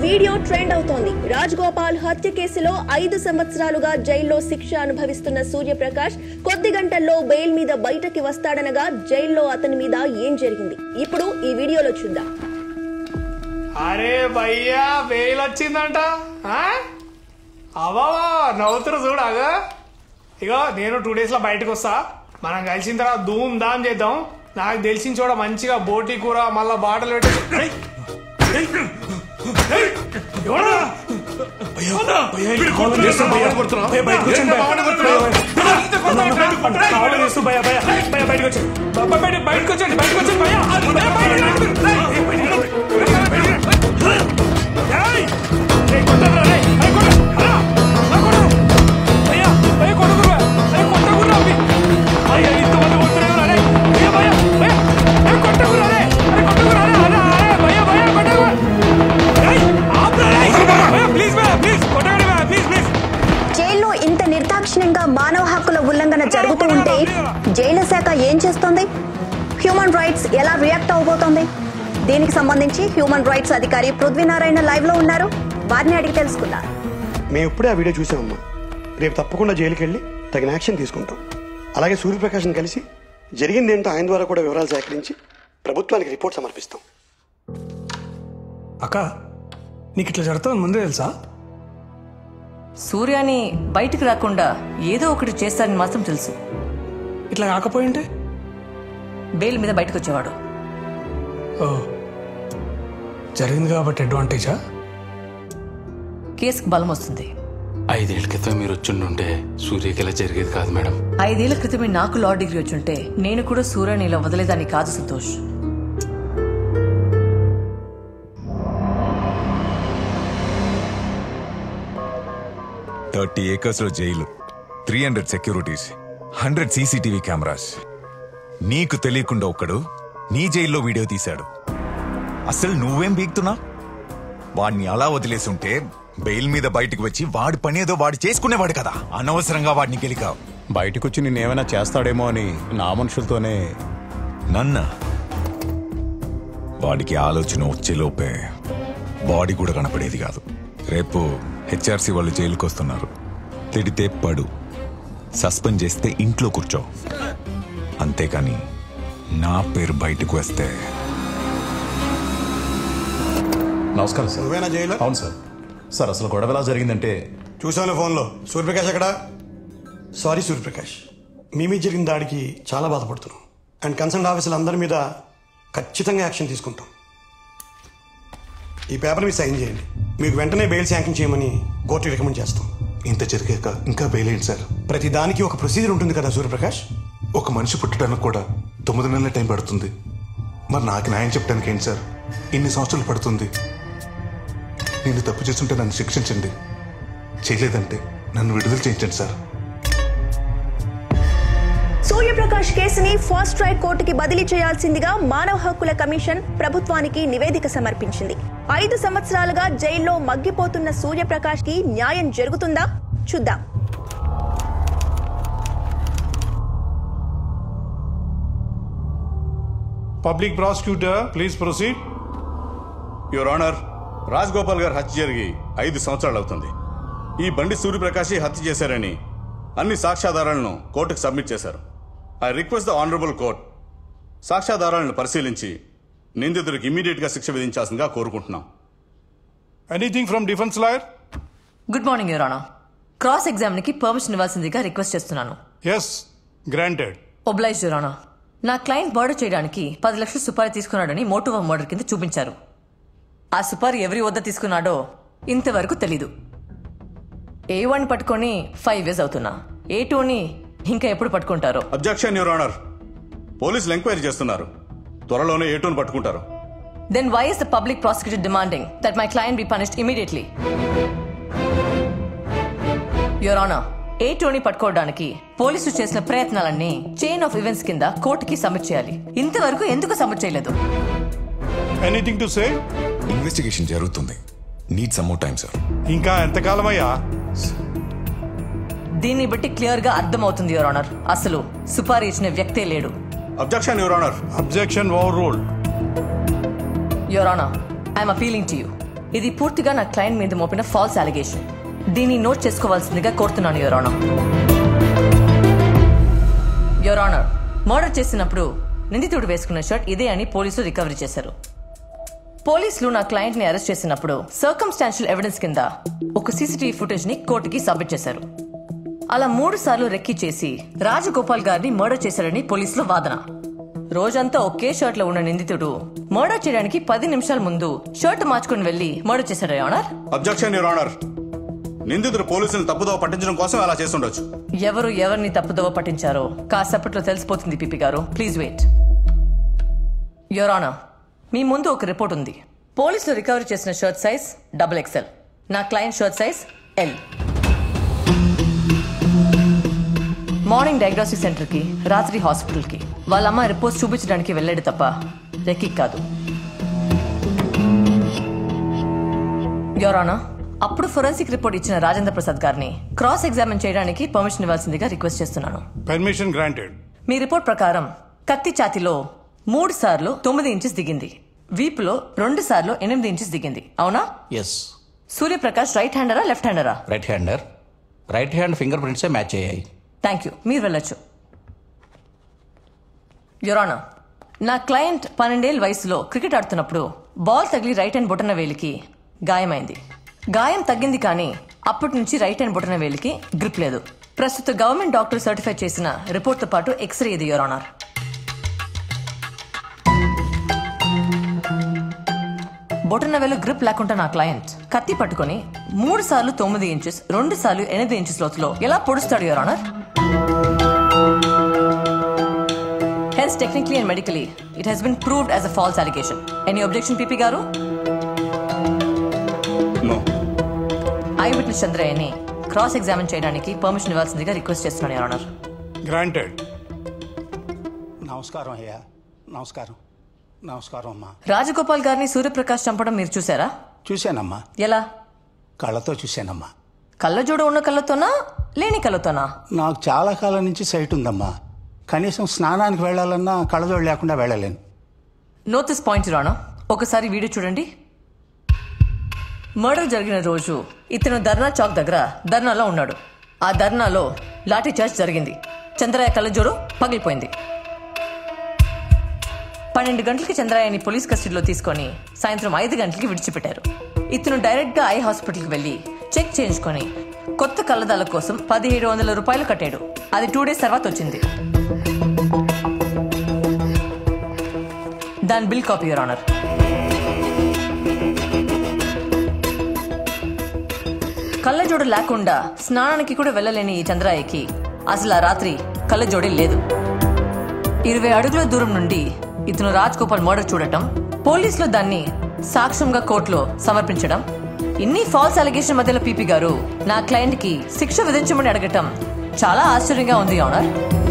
Video trend అవుతోంది రాజ్ గోపాల్ హత్య కేసులో ఐదు సంవత్సరాలుగా జైల్లో శిక్ష అనుభవిస్తున్న సూర్యప్రకాష్ కొద్ది గంటల్లో బెయిల్ మీద బయటకి వస్తాడనగా జైల్లో అతని మీద ఏం జరిగింది ఇప్పుడు ఈ వీడియోలో చూద్దాం అరే భయ్యా వేలు వచ్చిందంట ఆ? అవ్వా నవ్వుతురు చూడగా ఇగో నేను టూ డేస్ లో బయటకు వస్తా మనం కలిసిన తర్వాత ధూమ్ ధామ్ చేద్దాం నాకు తెలిసిన చోట మంచిగా బోటి కూర మళ్ళా బాటలు పెట్టి ఏయ్! ఏయ్! ఏయ్! ఎవడ్రా? ఎవడ్రా? వీడు కొడుతున్నాడు. ఏ, బయటకు వచ్చాను, భయ్యా. కావాలి చేస్తూ భయ్యా, భయ్యా. భయ్యా, బయటకు వచ్చాను. బ- బ- బయట- బయటకు వచ్చండి బయటకు వచ్చండి భయ్యా. భయ్యా, బయటకు రండి. ఏయ్, ఏయ్, బయటకు రండి. బయటకు రండి. ఏయ్! ఏయ్, కొట్టకురా, ఏయ్. ఏయ్, కొట్టు. అలా, అలా కొట్టు. భయ్యా, భయ్యా, కొట్టకురా. ఏయ్, కొట్టకురా, అవి. భయ్యా, ఇంతమంది కొడుతున్నారు, అరే. భయ్యా, భయ్యా, భయ్యా. ఏయ్, కొట్టకురా, అరే. అరే, కొట్టకురా, అరే, అరే, అరే. భయ్యా, భయ్యా, కొట్టకురా. ఏయ్, ఆపురా, ఏయ్. భయ్యా, ప్లీజ్ భయ్యా, ప్లీజ్. కొట్టకండి భయ్యా, ప్లీజ్, ప్లీజ్. జైల్లో ఇంత నిర్దాక్షిణ్యంగా మానవ హక్కుల ఉల్లంఘన జరుగుతూ ఉంటే జైలు శాఖ ఏం చేస్తోంది హ్యూమన్ రైట్స్ ఎలా రియాక్ట్ అవబోతోంది దీనికి సంబంధించి హ్యూమన్ రైట్స్ అధికారి పృథ్వీనారాయణ లైవ్ లో ఉన్నారు వారిని అడిగి తెలుసుకుందాం మేము ఇప్పుడే ఆ వీడియో చూసామమ్మా రేపు తప్పకుండా జైలుకి వెళ్ళి తగిన యాక్షన్ తీసుకుంటాం అలాగే సూర్యప్రకాష్ని కలిసి జరిగింది ఏంటో ఆయన ద్వారా కూడా వివరాలు సేకరించి ప్రభుత్వానికి రిపోర్ట్ సమర్పిస్తాం అక్క నీకు ఇట్లా జరుగుతుంది ముందే తెలుసా సూర్యాని బయటికి రాకుండా ఏదో ఒకటి చేస్తారని మాత్రం తెలుసు ఇట్లా కాకపోయింటే బెయిల్ మీద బయటకు వచ్చేవాడు ఓ జరిగింది కాబట్టి అడ్వాంటేజా కేసుకు బలం వస్తుంది ఐదేళ్ల క్రితం మీరు వచ్చుండుంటే సూర్యకి ఇలా జరిగేది కాదు మేడం ఐదేళ్ల క్రితమే నాకు లా డిగ్రీ వచ్చుంటే నేను కూడా సూర్యాని ఇలా వదిలేదాన్ని కాదు సంతోష్ థర్టీ ఏకర్స్ లో జైలు three hundred securities hundred CCTV cameras నీకు తెలియకుండా ఒకడు నీ జైల్లో వీడియో తీశాడు అసలు నువ్వేం బీక్తున్నా వాడిని అలా వదిలేసుంటే బెయిల్ మీద బయటకు వచ్చి వాడి పని ఏదో వాడు చేసుకునేవాడు కదా అనవసరంగా వాడిని గెలికావు బయటకొచ్చి నిన్నేమైనా చేస్తాడేమో అని నా మనుషులతోనే నన్న వాడికి ఆలోచన వచ్చేలోపే బాడీ కూడా కనపడేది కాదు రేపు హెచ్ఆర్సీ వాళ్ళు జైలుకి వస్తున్నారు తిడితే పడు సస్పెండ్ చేస్తే ఇంట్లో కూర్చో అంతేకాని నా పేరు బయటకు వస్తే నమస్కారం సార్ నువ్వేనా జైలు అవును సార్ సార్ అసలు గొడవ ఎలా జరిగిందంటే చూసాను ఫోన్లో సూర్యప్రకాష్ ఎక్కడా సారీ సూర్యప్రకాష్ మీ మీద జరిగిన దాడికి చాలా బాధపడుతున్నాం అండ్ కన్సర్న్ ఆఫీసులు అందరి మీద ఖచ్చితంగా యాక్షన్ తీసుకుంటాం ఈ పేపర్ మీద సైన్ చేయండి మీకు వెంటనే బెయిల్ శాంక్షన్ చేయమని కోర్టు రికమెండ్ చేస్తాం ఇంత జరిగాక ఇంకా బెయిలేంటి సార్ ప్రతి దానికి ఒక ప్రొసీజర్ ఉంటుంది కదా సూర్యప్రకాష్ ఒక మనిషి పుట్టడానికి కూడా తొమ్మిది నెలల టైం పడుతుంది మరి నాకు న్యాయం చెప్పడానికి ఏంటి సార్ ఇన్ని సంవత్సరాలు పడుతుంది నేను తప్పు చేస్తుంటే నన్ను శిక్షించండి చేయలేదంటే నన్ను విడుదల చేయించండి సార్ సూర్యప్రకాష్ కేసుని ఫాస్ట్ ట్రాక్ కోర్టుకి బదిలీ చేయాల్సిందిగా మానవ హక్కుల కమిషన్ ప్రభుత్వానికి నివేదిక సమర్పించింది ఐదు సంవత్సరాలుగా జైల్లో మగ్గిపోతున్న సూర్యప్రకాష్ కి న్యాయం జరుగుతుందా చూద్దాం public prosecutor please proceed your honour Raj Gopal గారు హత్య జరిగి ఐదు సంవత్సరాలు అవుతుంది ఈ బండి సూర్యప్రకాశే హత్య చేశారని అన్ని సాక్ష్యాధారాలను కోర్టుకు సబ్మిట్ చేశారు I request the honourable court సాక్ష్యాధారాలను పరిశీలించి నిందితుడికి ఇమీడియట్ గా శిక్ష విధించాల్సిందిగా కోరుకుంటున్నాం anything from defence lawyer good morning your honour cross exam కి పర్మిషన్ ఇవ్వాల్సిందిగా రిక్వెస్ట్ చేస్తున్నాను ఎస్ గ్రాంటెడ్ ఒబ్లైజ్ యువరానా నా క్లయింట్ మర్డర్ చేయడానికి పది లక్షలు సుపారీ తీసుకున్నాడని మోటివ్ ఆఫ్ మర్డర్ కింద చూపించారు ఆ సుపారీ ఎవరి వద్ద తీసుకున్నాడో ఇంతవరకు తెలీదు ఏ వన్ పట్టుకొని ఫైవ్ ఇయర్స్ అవుతున్నా ఏ టూని ఇంకా ఎప్పుడు పట్టుకుంటారో అబ్జెక్షన్ యువర్ ఆనర్ పోలీసులు ఎంక్వైరీ చేస్తున్నారు త్వరలోనే ఏటూను పట్టుకుంటారు then why is the public prosecutor demanding that my client be punished immediately your honour A టోని పట్టుకోవడానికి పోలీసులు చేసిన ప్రయత్నాలన్నీ చైన్ ఆఫ్ ఈవెంట్స్ కింద కోర్టుకి సబ్మిట్ చేయాలి ఇంతవరకు ఎందుకు సబ్మిట్ చేయలేదు ఎనీథింగ్ టు సే ఇన్వెస్టిగేషన్ జరుగుతుంది need some more time sir ఇంకా ఎంతకాలం అయ్యా దీన్ని బట్టి క్లియర్ గా అర్థమవుతుంది యువర్ ఆనర్ అసలు సుపారీ ఇచ్చిన వ్యక్తే లేడు objection your honour objection overruled your honour I'm appealing to you ఇది పూర్తిగా నా క్లయింట్ మీద మోపిన ఫాల్స్ అలిగేషన్ దీన్ని నోట్ చేసుకోవాల్సిందిగా కోరుతున్నాను your honour your honour murder చేసినప్పుడు నిందితుడు వేసుకున్న షర్ట్ ఇదే అని పోలీసులు రికవరీ చేశారు పోలీసులు నా క్లయింట్ ని అరెస్ట్ చేసినప్పుడు సర్కమ్స్టాన్షియల్ ఎవిడెన్స్ కింద ఒక సీసీటీవీ ఫుటేజ్ ని కోర్టుకి సబ్మిట్ చేశారు అలా మూడు సార్లు రెక్కి చేసి రాజగోపాల్ గారిని మర్డర్ చేశారని పోలీసుల వాదన రోజంతా ఒకే షర్ట్ లో ఉన్న నిందితుడు మర్డర్ చేయడానికి పది నిమిషాల ముందు షర్ట్ మార్చుకుని వెళ్లి మర్డర్ చేశారు ఆనర్ అబ్జెక్షన్ యువర్ ఆనర్ నిందితుడు పోలీసులను తప్పుదోవ పట్టించడం కోసం అలా చేస్తుండొచ్చు ఎవరు ఎవరిని తప్పుదోవ పట్టించారో కాసేపట్లో తెలిసిపోతుంది పిపి గారు ప్లీజ్ వెయిట్ యోరానా మీ ముందు ఒక రిపోర్ట్ ఉంది పోలీసులు రికవరీ చేసిన షర్ట్ సైజ్ డబుల్ ఎక్స్ఎల్ నా client shirt size L morning diagnostic centre కి రాత్రి హాస్పిటల్ కి వాళ్ళ అమ్మ రిపోర్ట్స్ చూపించడానికి వెళ్ళాడు తప్ప రెక్కి కాదు యోరానా అప్పుడు ఫొరెన్సిక్ రిపోర్ట్ ఇచ్చిన రాజేంద్ర ప్రసాద్ గారిని క్రాస్ ఎగ్జామిన్ చేయడానికి పర్మిషన్ ఇవ్వాల్సిందిగా రిక్వెస్ట్ చేస్తున్నాను Permission granted. మీ రిపోర్ట్ ప్రకారం కత్తి ఛాతిలో మూడు సార్లు తొమ్మిది ఇంచెస్ దిగింది వీపులో రెండు సార్లు ఎనిమిది ఇంచెస్ దిగింది అవునా ఎస్ సూర్యప్రకాష్ రైట్ హ్యాండరా లెఫ్ట్ హ్యాండరా right hander right hand finger ప్రింట్సే మ్యాచ్ అయ్యాయి థ్యాంక్ యూ మీరు వెళ్ళొచ్చు యురానా నా క్లయింట్ పన్నెండేళ్ళ వయసులో క్రికెట్ ఆడుతున్నప్పుడు బాల్ తగిలి రైట్ హ్యాండ్ బొటన వేలికి గాయమైంది గాయం తగ్గింది కానీ అప్పటి నుంచి రైట్ హ్యాండ్ బొటన వేలికి గ్రిప్ లేదు ప్రస్తుత గవర్నమెంట్ డాక్టర్ సర్టిఫై చేసిన రిపోర్ట్తో పాటు ఎక్స్రే ఇది యురానర్ బొటన వేలు గ్రిప్ లేకుండా నా క్లయింట్ కత్తి పట్టుకొని మూడు సార్లు తొమ్మిది ఇంచెస్ రెండు సార్లు ఎనిమిది ఇంచెస్ లోతులో ఎలా పొడుస్తాడు your honour hence technically and medically it has been proved as a false allegation any objection PP గారు నో ఐ విట్నెస్ చంద్రయ్యని క్రాస్ ఎగ్జామిన్ చేయడానికి పర్మిషన్ ఇవ్వాల్సిందిగా రిక్వెస్ట్ చేస్తున్నాను యువర్ ఆనర్ Granted. నమస్కారం అయ్యా నమస్కారం నమస్కారం అమ్మా రాజగోపాల్ గారిని సూర్యప్రకాష్ చంపడం మీరు చూసారా చూశానమ్మా ఎలా కళ్ళతో చూశానమ్మా కళ్ళజోడు ఉన్న కళ్ళతోనా లేని కళ్ళతోనా నాకు చాలా కాలం నుంచి సైట్ ఉందమ్మా కనీసం స్నానానికి వెళ్ళాలన్నా కళ్ళజోడు లేకుండా వెళ్ళలేను నోట్ దిస్ పాయింట్ రానా ఒకసారి వీడియో చూడండి మర్డర్ జరిగిన రోజు ఇతను ధర్నా చౌక్ దగ్గర ధర్నాలో ఉన్నాడు ఆ ధర్నాలో లాఠీ చార్జ్ జరిగింది చంద్రయ్య కళ్ళజోడు పగిలిపోయింది పన్నెండు గంటలకి చంద్రయ్యని పోలీస్ కస్టడీలో తీసుకొని సాయంత్రం ఐదు గంటలకి విడిచిపెట్టారు ఇతను డైరెక్ట్ గా ఐ హాస్పిటల్కి వెళ్ళి చెక్ చేయించుకొని కొత్త కళ్ళదాల కోసం పదిహేడు వందల రూపాయలు కట్టాడు అది టూ డేస్ తర్వాత వచ్చింది దాని బిల్ కాపీ యువర్ ఆనర్ కళ్ళజోడు లేకుండా స్నానానికి కూడా వెళ్ళలేని ఈ చంద్రాయకి అసలు ఆ రాత్రి కళ్ళజోడి లేదు ఇరవై అడుగుల దూరం నుండి ఇతను రాజ్ గోపాల్ మర్డర్ చూడటం పోలీసులు దాన్ని సాక్ష్యంగా కోర్టులో సమర్పించడం ఇన్ని ఫాల్స్ అలిగేషన్ మధ్యలో పీపీ గారు నా క్లయింట్ కి శిక్ష విధించమని అడగటం చాలా ఆశ్చర్యంగా ఉంది ఆనర్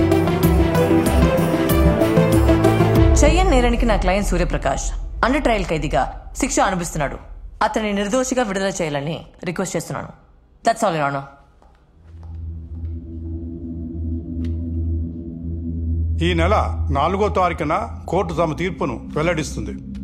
చెయ్యన్ నేరానికి నా క్లయింట్ సూర్యప్రకాష్ అండర్ ట్రయల్ ఖైదీగా శిక్ష అనుభవిస్తున్నాడు అతన్ని నిర్దోషిగా విడుదల చేయాలని రిక్వెస్ట్ చేస్తున్నాను దట్స్ ఆల్ యూర్ ఆనర్ ఈ నెల నాలుగో తారీఖున కోర్టు తమ తీర్పును వెల్లడిస్తుంది